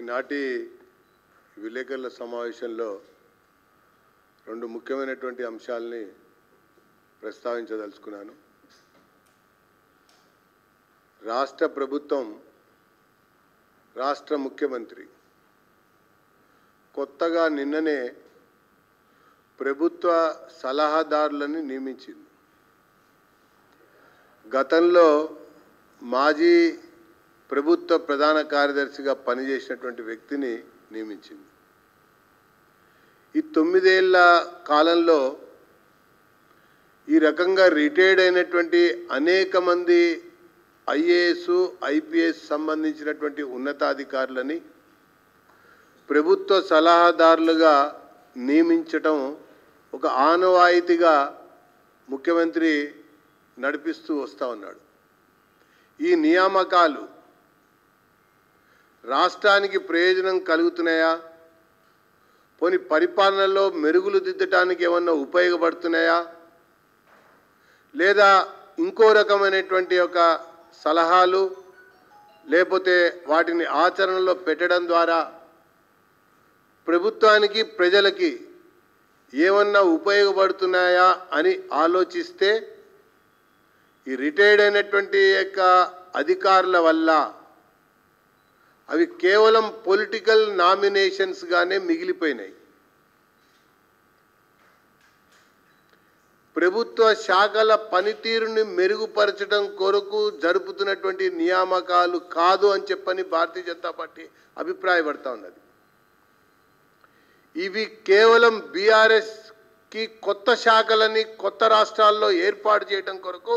ఈనాటి విలేకరుల సమావేశంలో రెండు ముఖ్యమైనటువంటి అంశాలని ప్రస్తావించదలుచుకున్నాను రాష్ట్ర ప్రభుత్వం రాష్ట్ర ముఖ్యమంత్రి కొత్తగా నిన్ననే ప్రభుత్వ సలహాదారులని నియమించింది గతంలో మాజీ ప్రభుత్వ ప్రధాన కార్యదర్శిగా పనిచేసినటువంటి వ్యక్తిని నియమించింది ఈ తొమ్మిదేళ్ల కాలంలో ఈ రకంగా రిటైర్డ్ అయినటువంటి అనేక మంది ఐఏఎస్ ఐపీఎస్ సంబంధించినటువంటి ఉన్నతాధికారులని ప్రభుత్వ సలహాదారులుగా నియమించటం ఒక ఆనవాయితీగా ముఖ్యమంత్రి నడిపిస్తూ వస్తూ ఉన్నాడు ఈ నియామకాలు రాష్ట్రానికి ప్రయోజనం కలుగుతున్నాయా పోని పరిపాలనలో మెరుగులు దిద్దటానికి ఏమన్నా ఉపయోగపడుతున్నాయా లేదా ఇంకో రకమైనటువంటి ఒక సలహాలు లేకపోతే వాటిని ఆచరణలో పెట్టడం ద్వారా ప్రభుత్వానికి ప్రజలకి ఏమన్నా ఉపయోగపడుతున్నాయా అని ఆలోచిస్తే ఈ రిటైర్డ్ అయినటువంటి యొక్క అధికారుల వల్ల అవి కేవలం పొలిటికల్ నామినేషన్స్గానే మిగిలిపోయినాయి ప్రభుత్వ శాఖల పనితీరుని మెరుగుపరచడం కొరకు జరుపుతున్నటువంటి నియామకాలు కాదు అని చెప్పని భారతీయ జనతా పార్టీ అభిప్రాయపడతా ఉన్నది ఇవి కేవలం బీఆర్ఎస్కి కొత్త శాఖలని కొత్త రాష్ట్రాల్లో ఏర్పాటు చేయడం కొరకు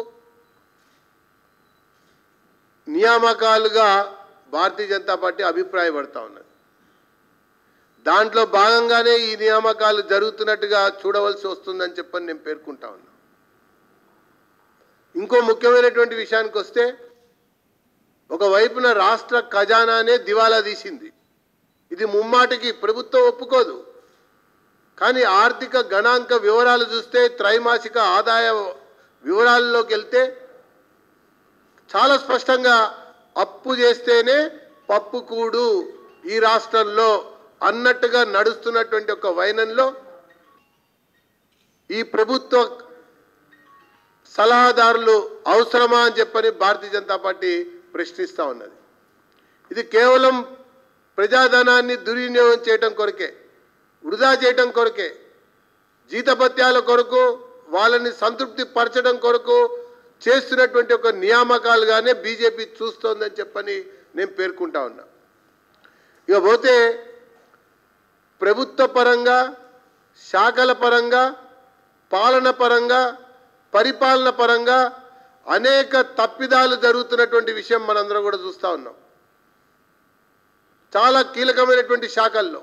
నియామకాలుగా భారతీయ జనతా పార్టీ అభిప్రాయపడతా ఉన్నది దాంట్లో భాగంగానే ఈ నియామకాలు జరుగుతున్నట్టుగా చూడవలసి వస్తుందని చెప్పని నేను పేర్కొంటా ఉన్నా ఇంకో ముఖ్యమైనటువంటి విషయానికి వస్తే ఒకవైపున రాష్ట్ర ఖజానానే దివాలా తీసింది ఇది ముమ్మాటికి ప్రభుత్వం ఒప్పుకోదు కానీ ఆర్థిక గణాంక వివరాలు చూస్తే త్రైమాసిక ఆదాయ వివరాల్లోకి వెళ్తే చాలా స్పష్టంగా అప్పు చేస్తేనే పప్పు కూడు ఈ రాష్ట్రంలో అన్నట్టుగా నడుస్తున్నటువంటి ఒక వైనంలో ఈ ప్రభుత్వ సలహాదారులు అవసరమా అని చెప్పని భారతీయ జనతా పార్టీ ప్రశ్నిస్తూ ఉన్నది ఇది కేవలం ప్రజాధనాన్ని దుర్వినియోగం చేయటం కొరకే వృధా చేయటం కొరకే జీతభత్యాల కొరకు వాళ్ళని సంతృప్తి పరచడం కొరకు చేస్తున్నటువంటి ఒక నియామకాలుగానే బీజేపీ చూస్తోందని చెప్పని నేను పేర్కొంటా ఉన్నా ఇక పోతే ప్రభుత్వ పరంగా శాఖల పరంగా పాలన పరంగా పరిపాలన పరంగా అనేక తప్పిదాలు జరుగుతున్నటువంటి విషయం మనందరం కూడా చూస్తూ ఉన్నాం చాలా కీలకమైనటువంటి శాఖల్లో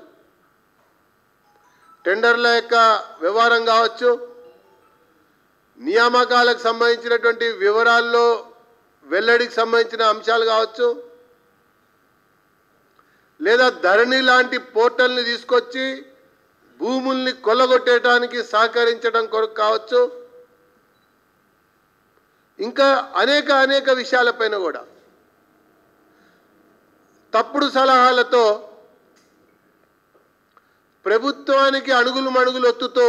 టెండర్ల యొక్క వ్యవహారం కావచ్చు నియామకాలకు సంబంధించినటువంటి వివరాల్లో వెల్లడికి సంబంధించిన అంశాలు కావచ్చు లేదా ధరణి లాంటి పోర్టల్ని తీసుకొచ్చి భూముల్ని కొల్లగొట్టేయడానికి సహకరించడం కొరకు కావచ్చు ఇంకా అనేక అనేక విషయాలపైన కూడా తప్పుడు సలహాలతో ప్రభుత్వానికి అడుగులు మడుగులు ఒత్తుతూ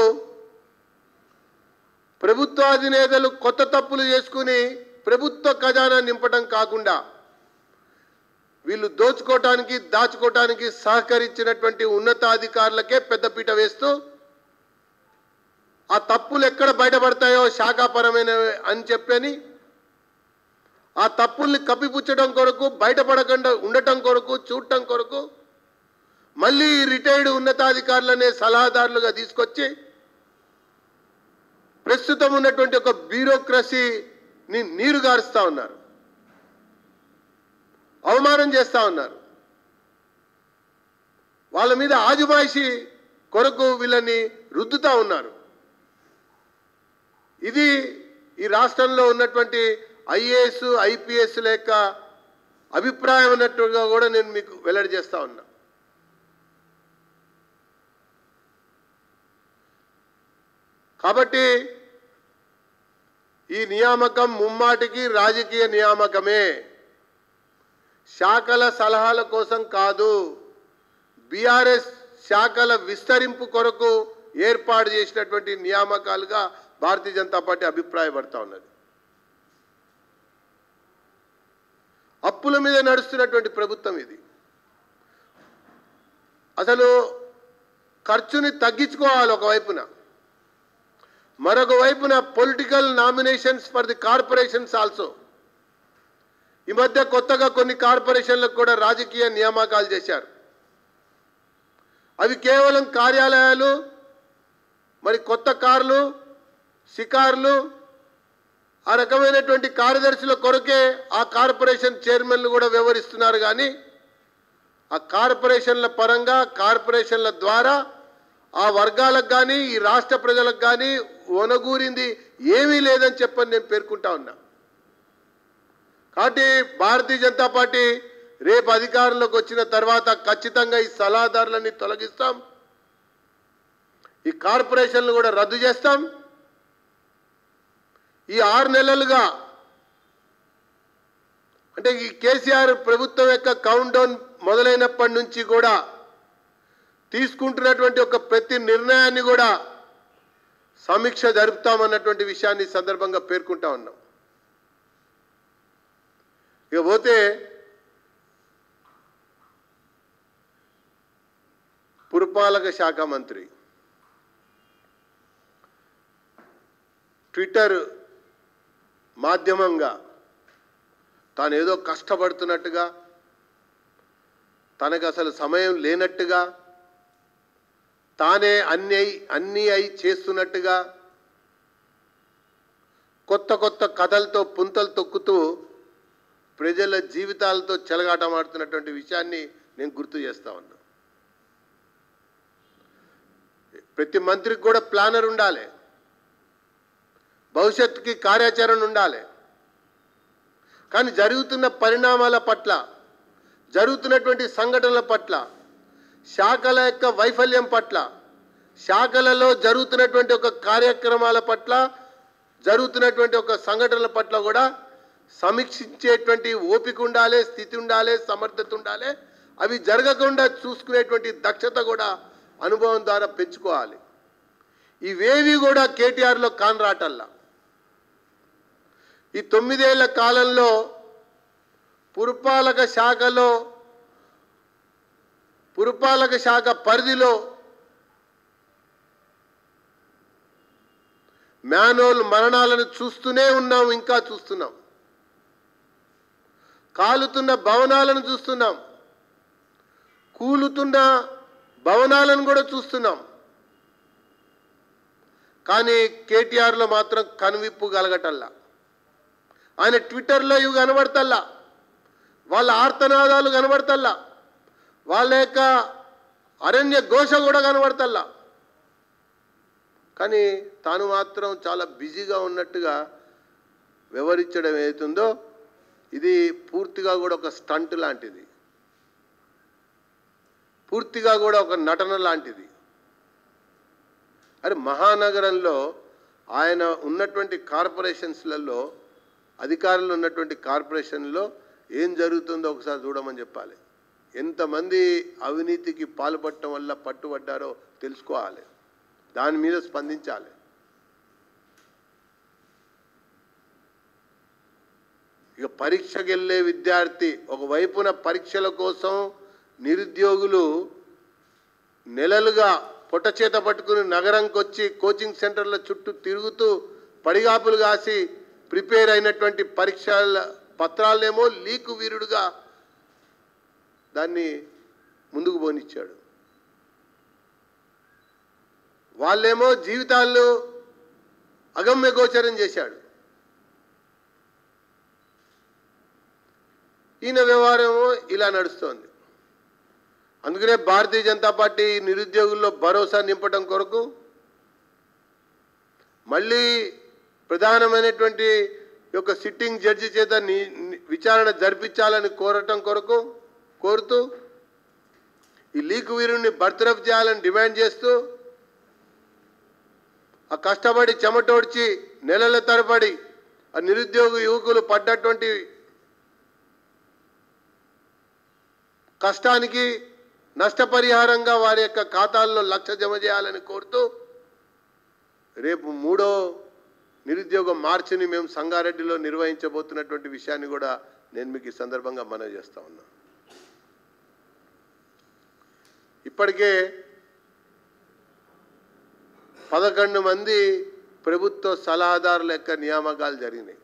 ప్రభుత్వాధినేతలు కొత్త తప్పులు చేసుకుని ప్రభుత్వ ఖజానా నింపడం కాకుండా వీళ్ళు దోచుకోవటానికి దాచుకోవటానికి సహకరించినటువంటి ఉన్నతాధికారులకే పెద్దపీట వేస్తూ ఆ తప్పులు ఎక్కడ బయటపడతాయో శాఖాపరమైన అని చెప్పని ఆ తప్పుల్ని కప్పిపుచ్చడం కొరకు బయటపడకుండా ఉండటం కొరకు చూడటం కొరకు మళ్ళీ రిటైర్డ్ ఉన్నతాధికారులనే సలహాదారులుగా తీసుకొచ్చి ప్రస్తుతం ఉన్నటువంటి ఒక బ్యూరోక్రసీని నీరు గారుస్తూ ఉన్నారు అవమానం చేస్తూ ఉన్నారు వాళ్ళ మీద ఆజుమాయిషి కొరకు వీళ్ళని రుద్దుతూ ఉన్నారు ఇది ఈ రాష్ట్రంలో ఉన్నటువంటి ఐఏఎస్ ఐపీఎస్ యొక్క అభిప్రాయం అన్నట్టుగా కూడా నేను మీకు వెల్లడి చేస్తా ఉన్నా కాబట్టి ఈ నియామకం ముమ్మాటికి రాజకీయ నియామకమే శాఖల సలహాల కోసం కాదు బీఆర్ఎస్ శాఖల విస్తరింపు కొరకు ఏర్పాటు చేసినటువంటి నియామకాలుగా భారతీయ జనతా పార్టీ అభిప్రాయపడతా ఉన్నది అప్పుల మీద నడుస్తున్నటువంటి ప్రభుత్వం ఇది అసలు ఖర్చుని తగ్గించుకోవాలి ఒకవైపున మరొక వైపున political nominations for the corporations also ఈ మధ్య కొత్తగా కొన్ని కార్పొరేషన్లకు కూడా రాజకీయ నియామకాలు చేశారు అవి కేవలం కార్యాలయాలు మరి కొత్త కార్లు షికార్లు ఆ రకమైనటువంటి కార్యదర్శుల కొరకే ఆ కార్పొరేషన్ చైర్మన్లు కూడా వ్యవహరిస్తున్నారు కానీ ఆ కార్పొరేషన్ల పరంగా కార్పొరేషన్ల ద్వారా ఆ వర్గాలకు కానీ ఈ రాష్ట్ర ప్రజలకు కానీ ఒనగూరింది ఏమీ లేదని చెప్పని నేను పేర్కొంటా ఉన్నా కాబట్టి భారతీయ జనతా పార్టీ రేపు అధికారంలోకి వచ్చిన తర్వాత ఖచ్చితంగా ఈ సలహాదారులని తొలగిస్తాం ఈ కార్పొరేషన్లు కూడా రద్దు చేస్తాం ఈ ఆరు నెలలుగా అంటే ఈ కేసీఆర్ ప్రభుత్వం యొక్క కౌంట్ డౌన్ మొదలైనప్పటి నుంచి కూడా తీసుకుంటున్నటువంటి ఒక ప్రతి నిర్ణయాన్ని కూడా సమీక్ష జరుపుతామన్నటువంటి విషయాన్ని ఈ సందర్భంగా పేర్కొంటా ఉన్నాం ఇక పోతే పురపాలక శాఖ మంత్రి ట్విట్టర్ మాధ్యమంగా తాను ఏదో కష్టపడుతున్నట్టుగా తనకు అసలు సమయం లేనట్టుగా తానే అన్ని అయి అన్నీ అయి చేస్తున్నట్టుగా కొత్త కొత్త కథలతో పుంతలు తొక్కుతూ ప్రజల జీవితాలతో చెలగాటమాడుతున్నటువంటి విషయాన్ని నేను గుర్తు చేస్తా ఉన్నా ప్రతి మంత్రికి కూడా ప్లానర్ ఉండాలి భవిష్యత్తుకి కార్యాచరణ ఉండాలి కానీ జరుగుతున్న పరిణామాల పట్ల జరుగుతున్నటువంటి సంఘటనల పట్ల శాఖల యొక్క వైఫల్యం పట్ల శాఖలలో జరుగుతున్నటువంటి ఒక కార్యక్రమాల పట్ల జరుగుతున్నటువంటి ఒక సంఘటనల పట్ల కూడా సమీక్షించేటువంటి ఓపిక ఉండాలి స్థితి ఉండాలి సమర్థత ఉండాలి అవి జరగకుండా చూసుకునేటువంటి దక్షత కూడా అనుభవం ద్వారా పెంచుకోవాలి ఇవేవి కూడా కేటీఆర్లో కానరాటల్లా ఈ తొమ్మిదేళ్ల కాలంలో పురపాలక శాఖలో పురపాలక శాఖ పరిధిలో మ్యానువల్ మరణాలను చూస్తూనే ఉన్నాం ఇంకా చూస్తున్నాం కాలుతున్న భవనాలను చూస్తున్నాం కూలుతున్న భవనాలను కూడా చూస్తున్నాం కానీ కేటీఆర్లో మాత్రం కనువిప్పు కలగటల్లా ఆయన ట్విట్టర్లో ఇవి కనబడతల్లా వాళ్ళ ఆర్తనాదాలు కనబడతల్లా వాళ్ళ యొక్క అరణ్య ఘోష కూడా కనబడతల్లా కానీ తాను మాత్రం చాలా బిజీగా ఉన్నట్టుగా వివరించడం ఏతుందో ఇది పూర్తిగా కూడా ఒక స్టంట్ లాంటిది పూర్తిగా కూడా ఒక నటన లాంటిది అరే మహానగరంలో ఆయన ఉన్నటువంటి కార్పొరేషన్స్లలో అధికారులు ఉన్నటువంటి కార్పొరేషన్లో ఏం జరుగుతుందో ఒకసారి చూడమని చెప్పాలి ఎంతమంది అవినీతికి పాల్పడటం వల్ల పట్టుబడ్డారో తెలుసుకోవాలి దాని మీద స్పందించాలి ఇక పరీక్షకి వెళ్ళే విద్యార్థి ఒకవైపున పరీక్షల కోసం నిరుద్యోగులు నెలలుగా పొట్ట చేత పట్టుకుని నగరంకి వచ్చి కోచింగ్ సెంటర్ల చుట్టూ తిరుగుతూ పడిగాపులు కాసి ప్రిపేర్ అయినటువంటి పరీక్షల పత్రాలనేమో లీకు వీరుడుగా దాన్ని ముందుకు పోనిచ్చాడు వాళ్ళేమో జీవితాల్లో అగమ్య గోచరం చేశాడు ఈయన వ్యవహారమో ఇలా నడుస్తోంది అందుకనే భారతీయ జనతా పార్టీ నిరుద్యోగుల్లో భరోసా నింపడం కొరకు మళ్ళీ ప్రధానమైనటువంటి యొక్క సిట్టింగ్ జడ్జి చేత ని- ని- విచారణ జరిపించాలని కోరటం కొరకు కోరుతూ ఈ లీక్ వీరుని బర్తరఫ్ చేయాలని డిమాండ్ చేస్తూ ఆ కష్టపడి చెమటోడ్చి నెలల తరబడి ఆ నిరుద్యోగ యువకులు పడ్డటువంటి కష్టానికి నష్టపరిహారంగా వారి యొక్క ఖాతాల్లో లక్ష జమ చేయాలని కోరుతూ రేపు మూడో నిరుద్యోగ మార్చిని మేము సంగారెడ్డిలో నిర్వహించబోతున్నటువంటి విషయాన్ని కూడా నేను మీకు ఈ సందర్భంగా మనవి చేస్తా ఉన్నా ఇప్పటికే పదకొండు మంది ప్రభుత్వ సలహాదారుల యొక్క నియామకాలు జరిగినాయి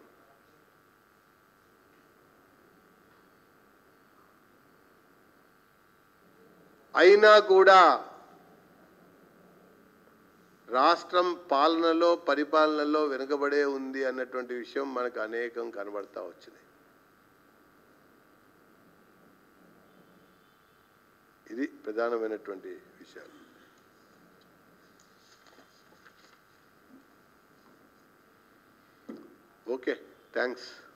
అయినా కూడా రాష్ట్రం పాలనలో పరిపాలనలో వెనుకబడే ఉంది అన్నటువంటి విషయం మనకు అనేకం కనబడతా వచ్చింది ఇది ప్రధానమైనటువంటి విషయాలు ఓకే థ్యాంక్స్